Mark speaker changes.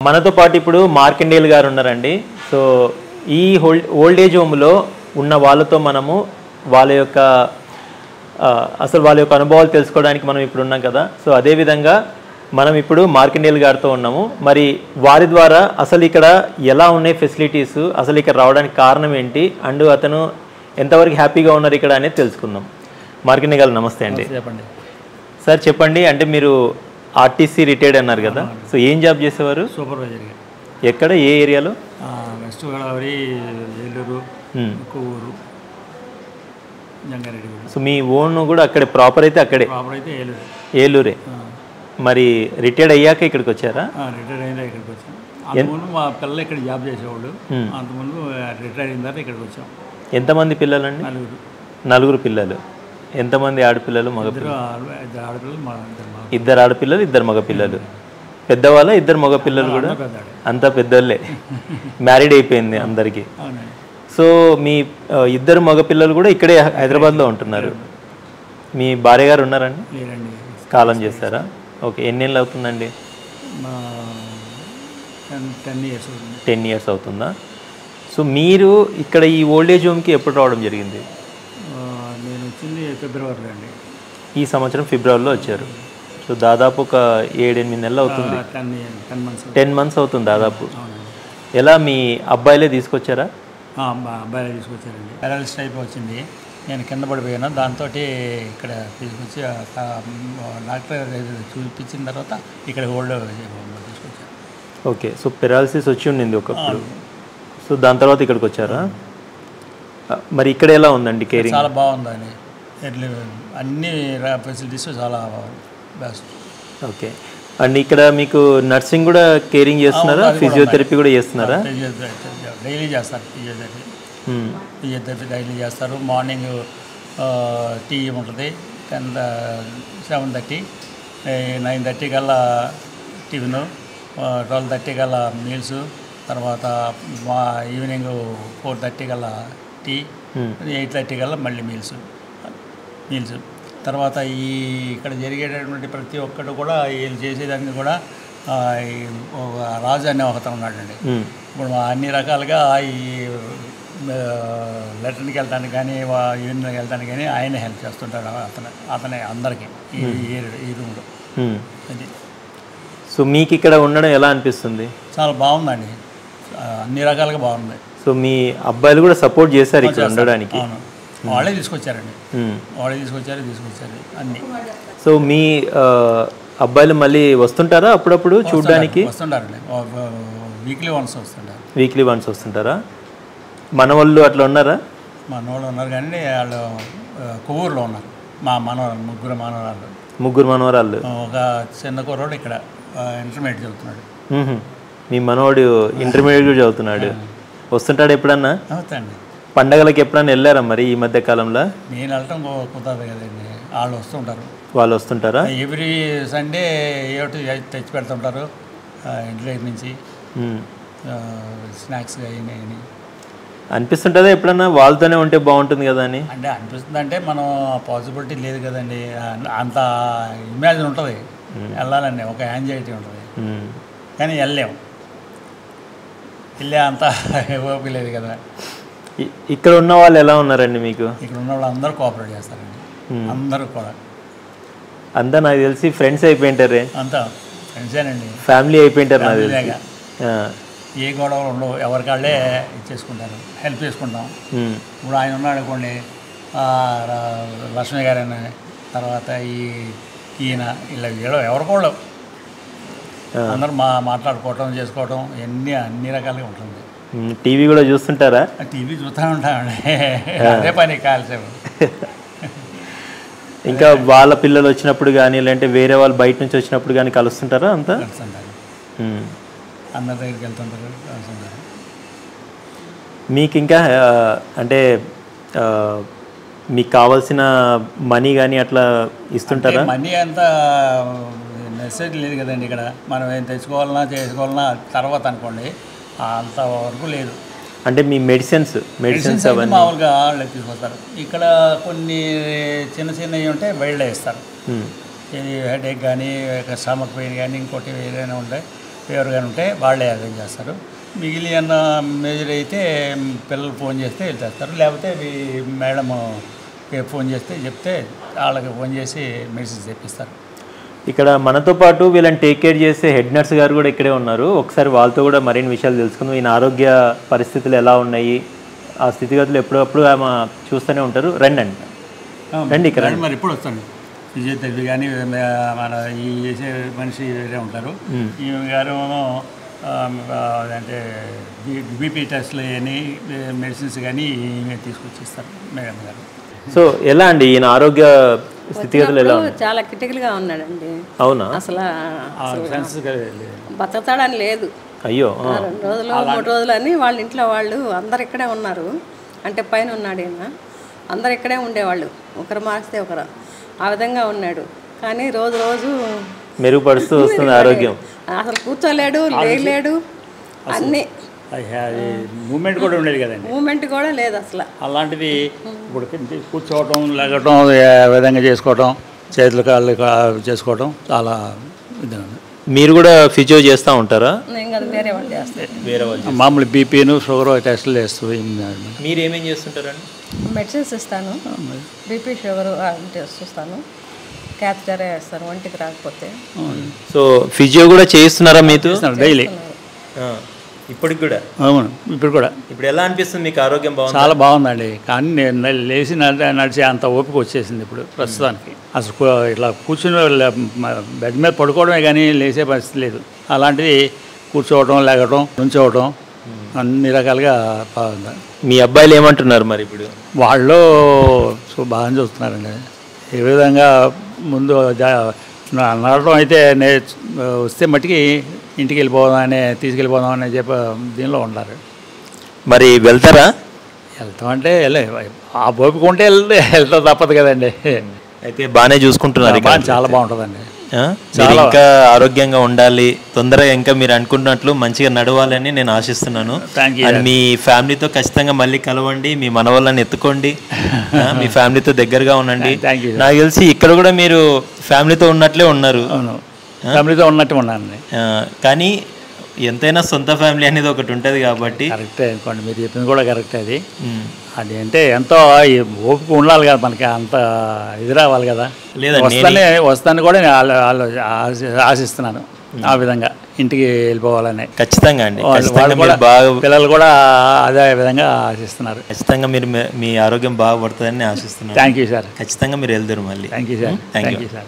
Speaker 1: మనతో పాటు ఇప్పుడు మార్కండేయులు గారు ఉన్నారండి సో ఈ హోల్డ్ ఓల్డ్ ఏజ్ హోమ్లో ఉన్న వాళ్ళతో మనము వాళ్ళ యొక్క ఆ, అసలు వాళ్ళ యొక్క అనుభవాలు తెలుసుకోవడానికి మనం ఇప్పుడు ఉన్నాం కదా సో అదేవిధంగా మనం ఇప్పుడు మార్కండేయులు గారితో ఉన్నాము మరి వారి ద్వారా అసలు ఇక్కడ ఎలా ఉన్నాయి ఫెసిలిటీస్ అసలు ఇక్కడ రావడానికి కారణం ఏంటి అండ్ అతను ఎంతవరకు హ్యాపీగా ఉన్నారు ఇక్కడ అనేది తెలుసుకుందాం మార్కండే గారు నమస్తే అండి
Speaker 2: చెప్పండి
Speaker 1: సార్ చెప్పండి అంటే మీరు ఆర్టీసీ రిటైర్డ్ అన్నారు కదా సో ఏం జాబ్ చేసేవారు
Speaker 2: సూపర్వైజర్గా
Speaker 1: ఎక్కడ ఏ ఏరియాలో
Speaker 2: West Godavari Eluru
Speaker 1: Hmm.
Speaker 2: Kovvur Jangareddygudem
Speaker 1: so మీ ఓన్ కూడా అక్కడే ప్రాపర్ అయితే అక్కడే
Speaker 2: ప్రాపర్ అయితే ఏలూరు
Speaker 1: ఏలూరే మరి రిటైర్డ్ అయ్యాక ఇక్కడికి వచ్చారా
Speaker 2: రిటైర్ అయినా ఇక్కడికి వచ్చాం అంతకుముందు మా పిల్లలు ఇక్కడ జాబ్ చేసేవాళ్ళు అంతకుముందు రిటైర్ అయిన తర్వాత ఇక్కడికి వచ్చాం
Speaker 1: ఎంతమంది పిల్లలండి
Speaker 2: నలుగురు
Speaker 1: నలుగురు పిల్లలు ఎంతమంది ఆడపిల్లలు మగ
Speaker 2: ఇద్దరు ఆడ- ఇద్దరు ఆడపిల్లలు మా ఇద్దరు మా
Speaker 1: ఇద్దరు ఆడపిల్లలు ఇద్దరు మగ పిల్లలు పెద్దవాళ్ళ ఇద్దరు మగ పిల్లలు కూడా
Speaker 2: పెద్దాడు
Speaker 1: అంతా పెద్దోళ్ళే మ్యారీడ్ అయిపోయింది అందరికీ
Speaker 2: అవునండి
Speaker 1: సో మీ ఆ, ఇద్దరు మగ పిల్లలు కూడా ఇక్కడే హైదరాబాద్లో ఉంటున్నారు మీ భార్య గారు ఉన్నారండి
Speaker 2: లేరండి
Speaker 1: కాలం చేస్తారా ఓకే ఎన్నేళ్ళు అవుతుందండి
Speaker 2: మా టెన్ టెన్ ఇయర్స్ అవుతుంది
Speaker 1: టెన్ ఇయర్స్ అవుతుందా సో మీరు ఇక్కడ ఈ ఓల్డేజ్ హోమ్కి ఎప్పుడు రావడం జరిగింది
Speaker 2: ఆ, నేను వచ్చింది ఫిబ్రవరిలో అండి
Speaker 1: ఈ సంవత్సరం ఫిబ్రవరిలో వచ్చారు సో దాదాపు ఒక ఏడెనిమిది నెలలు అవుతుంది
Speaker 2: ten ten months
Speaker 1: ten months అవుతుంది దాదాపు
Speaker 2: అవునండి
Speaker 1: ఎలా మీ అబ్బాయిలే తీసుకొచ్చారా
Speaker 2: ఆ, మా అబ్బాయి తీసుకొచ్చారండి పారాలిస్ టైప్ వచ్చింది నేను కింద పడిపోయాను దాంతో ఇక్కడ తీసుకొచ్చి ఆ కా- డాక్టర్ దగ్గర చూపించిన తర్వాత ఇక్కడ హోల్డ్ తీసుకొచ్చాను
Speaker 1: ఓకే సో పెరాలసిస్ వచ్చి ఉండింది ఒకప్పుడు సో దాని తర్వాత ఇక్కడికి వచ్చారా ఆ, మరి ఇక్కడ ఎలా ఉందండి కేరింగ్
Speaker 2: చాలా బాగుందండి ఎర్లీ అన్ని ఫెసిలిటీస్ చాలా బెస్ట్
Speaker 1: ఓకే అండ్ ఇక్కడ మీకు నర్సింగ్ కూడా కేరింగ్ చేస్తున్నారా ఫిజియోథెరపీ కూడా చేస్తున్నారా
Speaker 2: డైలీ చేస్తారు ఫిజియోథెరపీ
Speaker 1: మ్మ్.
Speaker 2: ఫిజియోథెరపీ డైలీ చేస్తారు మార్నింగ్ టీ ఉంటుంది ten seven thirty nine thirty కల్లా టిఫిన్ ట్వెల్వ్ థర్టీ కల్లా మీల్స్ తర్వాత మా ఈవినింగ్ ఫోర్ థర్టీ కల్లా టీ
Speaker 1: మ్మ్.
Speaker 2: ఎయిట్ థర్టీ కల్లా మళ్ళీ మీల్స్ మీల్స్ తర్వాత ఈ ఇక్కడ జరిగేటటువంటి ప్రతి ఒక్కటి కూడా వీళ్ళు చేసేదాన్ని కూడా ఆ, ఈ ఒక రాజు అనే ఒకతను ఉన్నాడండి
Speaker 1: మ్మ్.
Speaker 2: ఇప్పుడు మా అన్ని రకాలుగా ఈ లెటర్కి వెళ్ళడానికి కానీ యూనియన్కి వెళ్ళడానికి కానీ ఆయనే హెల్ప్ చేస్తుంటాడు అతను అతనే అందరికీ ఈ ఈ- ఈ రూమ్లో
Speaker 1: మ్మ్.
Speaker 2: అది
Speaker 1: సో మీకు ఇక్కడ ఉండడం ఎలా అనిపిస్తుంది
Speaker 2: చాలా బాగుందండి ఆ, అన్ని రకాలుగా బాగుంది
Speaker 1: సో మీ అబ్బాయిలు కూడా సపోర్ట్ చేశారు ఇక్కడ ఉండడానికి
Speaker 2: అవును వాళ్ళే తీసుకొచ్చారండి
Speaker 1: మ్మ్.
Speaker 2: వాళ్ళే తీసుకొచ్చారు తీసుకొచ్చారు అన్ని
Speaker 1: సో మీ ఆ, అబ్బాయిలు మళ్ళీ వస్తుంటారా అప్పుడప్పుడు చూడడానికి
Speaker 2: వస్తుంటారండి వీక్లీ వన్స్ వస్తుంటారు
Speaker 1: వీక్లీ వన్స్ వస్తుంటారా మన వాళ్ళు అట్లా ఉన్నారా
Speaker 2: మా నోళ్ళు ఉన్నారు కానీ వాళ్ళు ఆ, కొవ్వూరులో ఉన్నారు మా మనవరాలు ముగ్గురు మనవరాలు
Speaker 1: ముగ్గురు మనవరాళ్ళు
Speaker 2: ఒక చిన్న కుర్రోడు ఇక్కడ ఇంటర్మీడియట్ చదువుతున్నాడు
Speaker 1: మ్మ్హ. మీ మనవాడు ఇంటర్మీడియట్ కూడా చదువుతున్నాడు వస్తుంటాడు ఎప్పుడన్నా
Speaker 2: అవుతాండి
Speaker 1: పండగలకి ఎప్పుడన్నా వెళ్ళారా మరి ఈ మధ్య కాలంలో
Speaker 2: నేను వెళ్ళటం కు- కుదరదు కదండి వాళ్ళు వస్తుంటారు
Speaker 1: వాళ్ళు వస్తుంటారా
Speaker 2: ఎవ్రీ సండే ఏమిటి తెచ్చి పెడుతుంటారు ఆ, ఇంటి దగ్గర నుంచి
Speaker 1: మ్మ్.
Speaker 2: స్నాక్స్ అయినా అని
Speaker 1: అనిపిస్తుంటుందా ఎప్పుడన్నా వాళ్ళతోనే ఉంటే బాగుంటుంది కదా అని
Speaker 2: అంటే అనిపిస్తుంది అంటే మనం పాసిబిలిటీ లేదు కదండి అం- అంత ఇమాజిన్ ఉంటుంది వెళ్ళాలండి ఒక యాంగ్జైటీ ఉంటుంది
Speaker 1: మ్మ్.
Speaker 2: కానీ వెళ్ళలేం వెళ్ళే అంత ఓపిక లేదు కదా
Speaker 1: ఇ- ఇక్కడ ఉన్న వాళ్ళు ఎలా ఉన్నారండి మీకు
Speaker 2: ఇక్కడ ఉన్న వాళ్ళు అందరూ కోఆపరేట్ చేస్తారండి అందరూ కూడా
Speaker 1: అంతా నాకు తెలిసి ఫ్రెండ్స్ అయిపోయింటారే
Speaker 2: అంతా ఫ్రెండ్సేనండి
Speaker 1: ఫ్యామిలీ అయిపోయింటారు నాకు తెలిసి
Speaker 2: ఫ్యామిలీలాగా.
Speaker 1: ఆ.
Speaker 2: ఏ గొడవలు ఉండవు ఎవరికాళ్ళే ఇచ్చేసుకుంటారు హెల్ప్ చేసుకుంటాం
Speaker 1: మ్మ్.
Speaker 2: ఇప్పుడు ఆయన ఉన్నాడు అనుకోండి ఆ, ర- లక్ష్మి గారైనా తర్వాత ఈ ఈయన ఇలా వీళ్ళు ఎవరికోళ్ళు అందరూ మా మాట్లాడుకోవటం చేసుకోవటం ఇవన్నీ అన్ని రకాలుగా ఉంటుంది
Speaker 1: మ్మ్. టీవీ కూడా చూస్తుంటారా
Speaker 2: టీవీ చూస్తూ ఉంటామండి అదే పని కాల్సేపు
Speaker 1: ఇంకా వాళ్ళ పిల్లలు వచ్చినప్పుడు కానీ లేదంటే వేరే వాళ్ళు బయట నుంచి వచ్చినప్పుడు కానీ కలుస్తుంటారా అంతా
Speaker 2: కలుస్తుంటారు
Speaker 1: మ్మ్.
Speaker 2: అందరి దగ్గరికి వెళ్తుంటారు కలుస్తుంటారు
Speaker 1: మీకు ఇంకా ఆ, అంటే ఆ, మీకు కావాల్సిన మనీ కానీ అట్లా ఇస్తుంటారా
Speaker 2: మనీ అంత నెసెసిటీ లేదు కదండి ఇక్కడ మనం ఏం తెచ్చుకోవాలన్నా చేసుకోవాలన్నా తర్వాత అనుకోండి అంతవరకు లేదు
Speaker 1: అంటే మీ మెడిసిన్స్ మెడిసిన్స్
Speaker 2: మెడిసిన్స్ అయితే
Speaker 1: అవన్నీ
Speaker 2: మామూలుగా వాళ్ళకి తీసుకొస్తారు ఇక్కడ కొన్ని చిన్న చిన్నవి ఉంటే బయట ఇస్తారు
Speaker 1: మ్మ్.
Speaker 2: ఇది హెడేక్ కానీ స్టమక్ పెయిన్ కానీ ఇంకోటి ఏదైనా ఉంటాయి ఫీవర్గా ఉంటే వాళ్ళే అరేంజ్ చేస్తారు మిగిలిన మేజర్ అయితే పిల్లలు ఫోన్ చేస్తే వెళ్తేస్తారు లేకపోతే ఈ మేడం ఫోన్ చేస్తే చెప్తే వాళ్ళకి ఫోన్ చేసి మెడిసిన్స్ తెప్పిస్తారు
Speaker 1: ఇక్కడ మనతో పాటు వీళ్ళని టేక్ కేర్ చేసే హెడ్ నర్స్ గారు కూడా ఇక్కడే ఉన్నారు ఒకసారి వాళ్ళతో కూడా మరిన్ని విషయాలు తెలుసుకుందాం ఈయన ఆరోగ్య పరిస్థితులు ఎలా ఉన్నాయి ఆ స్థితిగతులు ఎప్పుడప్పుడు ఆమె చూస్తూనే ఉంటారు రండి అండి రండి ఇక్కడ
Speaker 2: రండి మరి ఇప్పుడు వస్తాను ఫిజియోథెరపీ కానీ మన ఈ చేసే మనిషి వేరే ఉంటారు ఈ గారు అంటే బీపీ టెస్ట్లు కానీ మెడిసిన్స్ కానీ ఈమె తీసుకొచ్చిస్తారు మేడం గారు
Speaker 1: సో ఎలా అండి ఈయన ఆరోగ్య స్థితిగతులు ఎలా ఉన్నాయి
Speaker 3: చాలా క్రిటికల్గా ఉన్నాడండి
Speaker 1: అవునా
Speaker 3: అసలు
Speaker 2: సెన్సెస్
Speaker 3: బతకతాడని లేదు
Speaker 1: అయ్యో ఆ.
Speaker 3: ఆ రెండు రోజులు మూడు రోజులు అని వాళ్ళ ఇంట్లో వాళ్ళు అందరు ఇక్కడే ఉన్నారు అంటే పైన ఉన్నాడు ఈయన అందరు ఇక్కడే ఉండేవాళ్ళు ఒకరు మార్చితే ఒకరు ఆ విధంగా ఉన్నాడు కానీ రోజు రోజు
Speaker 1: మెరుగుపరుస్తూ వస్తుంది ఆరోగ్యం
Speaker 3: అసలు కూర్చోలేడు లేలేడు అన్ని
Speaker 2: మూమెంట్ కూడా ఉండేది కదండి
Speaker 3: మూమెంట్ కూడా లేదు అసలు
Speaker 2: అలాంటిది ఇప్పుడు కింద కూర్చోవటం లేగటం ఏ విధంగా చేసుకోవటం చేతులు కాళ్ళు కా- చేసుకోవటం చాలా ఇది ఉంది.
Speaker 1: మీరు కూడా ఫిజియో చేస్తూ ఉంటారా
Speaker 3: ఇంకా అది వేరే వాళ్ళు చేస్తారు
Speaker 1: వేరే వాళ్ళు
Speaker 2: మామూలు బీపీను షుగర్ టెస్టులు చేస్తూ
Speaker 1: మీరు ఏమేం చేస్తుంటారండి
Speaker 3: మెడిసిన్స్ ఇస్తాను బీపీ షుగర్ టెస్ట్ ఇస్తాను క్యాథెటర్ వేస్తాను ఒంటికి రాకపోతే
Speaker 1: సో ఫిజియో కూడా చేయిస్తున్నారా మీతో
Speaker 2: డైలీ
Speaker 1: ఆ, ఇప్పటికి కూడా
Speaker 2: అవును ఇప్పుడు కూడా
Speaker 1: ఇప్పుడు ఎలా అనిపిస్తుంది మీకు ఆరోగ్యం బాగుంది
Speaker 2: చాలా బాగుందండి కానీ నేను నడి- లేచి నడి- నడిచే అంత ఓపిక వచ్చేసింది ఇప్పుడు ప్రస్తుతానికి అసలు కూ- ఇట్లా కూర్చుని లే- మ- బెడ్ మీద పడుకోవడమే కానీ లేచే పరిస్థితి లేదు అలాంటిది కూర్చోవడం లేగటం నుంచోవటం అన్ని రకాలుగా బాగుంది
Speaker 1: మీ అబ్బాయిలు ఏమంటున్నారు మరి ఇప్పుడు
Speaker 2: వాళ్ళు సో బాగా చూస్తున్నారండి ఏ విధంగా ముందు జా- నా- నడవడం అయితే నే వస్తే మట్టికి ఇంటికి వెళ్ళిపోదాం అనే తీసుకెళ్ళిపోదాం అనే చెప్పి దీనిలో ఉన్నారు
Speaker 1: మరి వెళ్తారా
Speaker 2: వెళ్తాం అంటే వెళ్ళే ఆ ఓపిక ఉంటే వెళ్తే వెళ్తాం తప్పదు కదండి
Speaker 1: అయితే బాగానే చూసుకుంటున్నారు ఇక్కడ.
Speaker 2: బాగా చాలా బాగుంటుందండి
Speaker 1: ఆ? మీరు ఇంకా ఆరోగ్యంగా ఉండాలి తొందరగా ఇంకా మీరు అనుకుంటున్నట్లు మంచిగా నడవాలని నేను ఆశిస్తున్నాను
Speaker 2: థ్యాంక్ యూ
Speaker 1: అండ్ మీ ఫ్యామిలీతో ఖచ్చితంగా మళ్ళీ కలవండి మీ మనవళ్ళని ఎత్తుకోండి ఆ, మీ ఫ్యామిలీతో దగ్గరగా ఉండండి
Speaker 2: థ్యాంక్ యూ
Speaker 1: నాకు తెలిసి ఇక్కడ కూడా మీరు ఫ్యామిలీతో ఉన్నట్లే ఉన్నారు
Speaker 2: అవును ఫ్యామిలీతో ఉన్నట్టు ఉన్నానండి
Speaker 1: ఆ, కానీ ఎంతైనా సొంత ఫ్యామిలీ అనేది ఒకటి ఉంటుంది కాబట్టి
Speaker 2: కరెక్టే అనుకోండి మీరు చెప్పింది కూడా కరెక్టే అది
Speaker 1: ఉమ్.
Speaker 2: అది అంటే ఎంతో ఈ ఓపిక ఉండాలి కదా మనకి అంత ఇది రావాలి కదా
Speaker 1: లేదండి,
Speaker 2: వస్తానే వస్తాను కూడా నేను ఆలో- ఆలో- ఆశి- ఆశిస్తున్నాను ఆ విధంగా ఇంటికి వెళ్ళిపోవాలని
Speaker 1: ఖచ్చితంగా అండి
Speaker 2: వాళ్ళు
Speaker 1: ఖచ్చితంగా
Speaker 2: వాళ్ళు
Speaker 1: మీరు
Speaker 2: కూడా
Speaker 1: బాగా
Speaker 2: పిల్లలు కూడా అదే విధంగా ఆశిస్తున్నారు
Speaker 1: ఖచ్చితంగా మీరు మీ- మీ ఆరోగ్యం బాగుపడుతుందని నేను ఆశిస్తున్నాను
Speaker 2: థ్యాంక్ యూ సార్
Speaker 1: ఖచ్చితంగా మీరు వెళ్తారు మళ్ళీ
Speaker 2: thank you sir
Speaker 1: Thank
Speaker 2: thank
Speaker 1: you.
Speaker 2: You sir